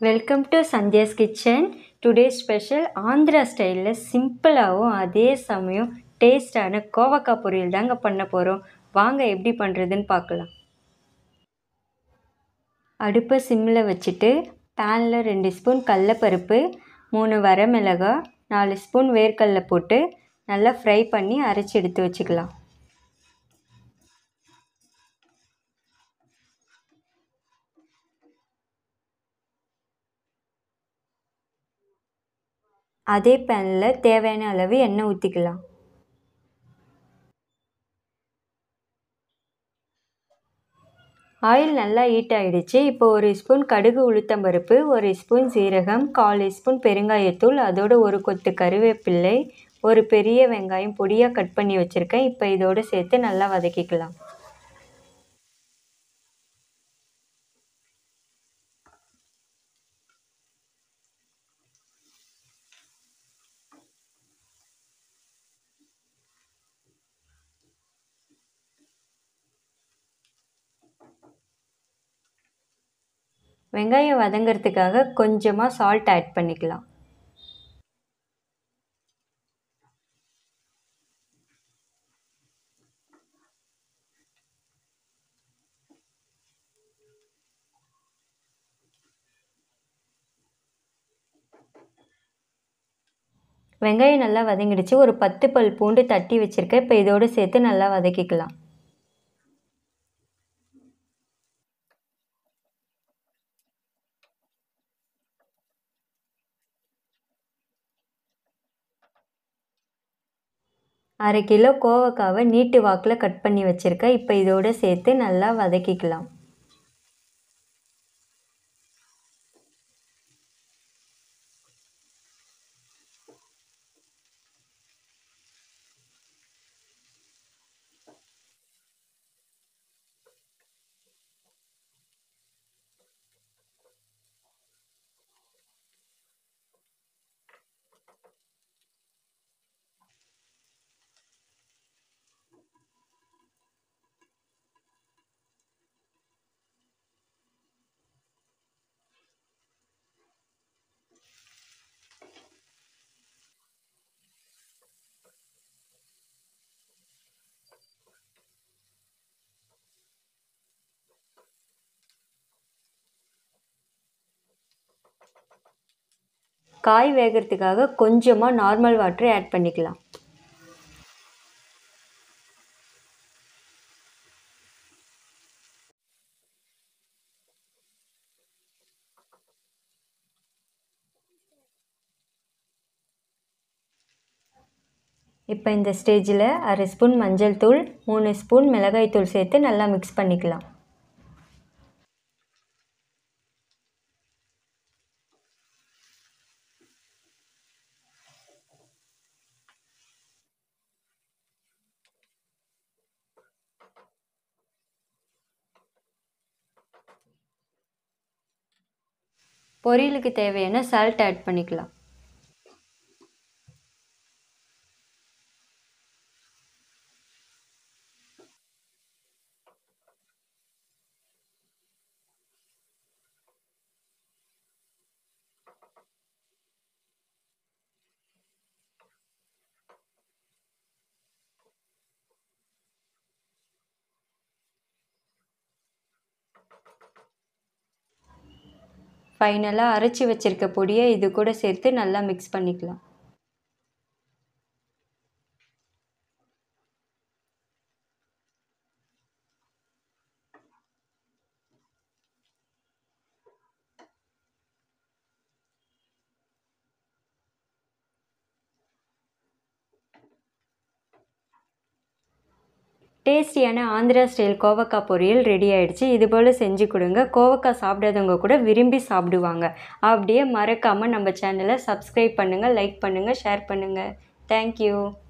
welcome to Sandhya's kitchen today special Andhra ஸ்டைலில் சிம்பிளாகவும் அதே சமயம் டேஸ்டான கோவக்காய் பொரியல் தாங்க பண்ண போகிறோம் வாங்க எப்படி பண்ணுறதுன்னு பார்க்கலாம் அடுப்பை சிம்மில் வச்சுட்டு பேனில் ரெண்டு ஸ்பூன் கடலப்பருப்பு மூணு வரமிளகாய் நாலு ஸ்பூன் வேர்க்கடலை போட்டு நல்லா ஃப்ரை பண்ணி அரைச்சி எடுத்து வச்சுக்கலாம் அதே பேனில் தேவையான அளவு எண்ணெய் ஊற்றிக்கலாம் ஆயில் நல்லா ஹீட் ஆகிடுச்சு இப்போ ஒரு ஸ்பூன் கடுகு உளுத்தம்பருப்பு ஒரு ஸ்பூன் சீரகம் கால் ஸ்பூன் பெருங்காயத்தூள் அதோட ஒரு கொத்து கருவேப்பிள்ளை ஒரு பெரிய வெங்காயம் பொடியாக கட் பண்ணி வச்சுருக்கேன் இப்போ இதோடு சேர்த்து நல்லா வதக்கிக்கலாம் வெங்காயம் வதங்கிறதுக்காக கொஞ்சமாக சால்ட் ஆட் பண்ணிக்கலாம் வெங்காயம் நல்லா வதங்கிடுச்சு ஒரு பத்து பல் பூண்டு தட்டி வச்சுருக்கேன் இப்போ இதோடு சேர்த்து நல்லா வதக்கிக்கலாம் அரை கிலோ கோவக்காவை நீட்டு வாக்கில் கட் பண்ணி வச்சுருக்கேன் இப்போ இதோடு சேர்த்து நல்லா வதக்கிக்கலாம் காய் வேகிறதுக்காக கொஞ்சமாக நார்மல் வாட்டர் ஆட் பண்ணிக்கலாம் இப்போ இந்த ஸ்டேஜில் அரை ஸ்பூன் மஞ்சள் தூள் மூணு ஸ்பூன் மிளகாய் தூள் சேர்த்து நல்லா மிக்ஸ் பண்ணிக்கலாம் பொரியலுக்கு தேவையான சால்ட் ஆட் பண்ணிக்கலாம் ஃபைனலாக அரைச்சி வச்சுருக்க பொடியை இது கூட சேர்த்து நல்லா மிக்ஸ் பண்ணிக்கலாம் டேஸ்டியான ஆந்திரா ஸ்டைல் கோவக்காய் பொரியல் ரெடி ஆயிடுச்சு இது போல் செஞ்சு கொடுங்க கோவக்காய் சாப்பிடாதவங்க கூட விரும்பி சாப்பிடுவாங்க அப்படியே மறக்காமல் நம்ம சேனலை சப்ஸ்கிரைப் பண்ணுங்கள் லைக் பண்ணுங்கள் ஷேர் பண்ணுங்கள் தேங்க்யூ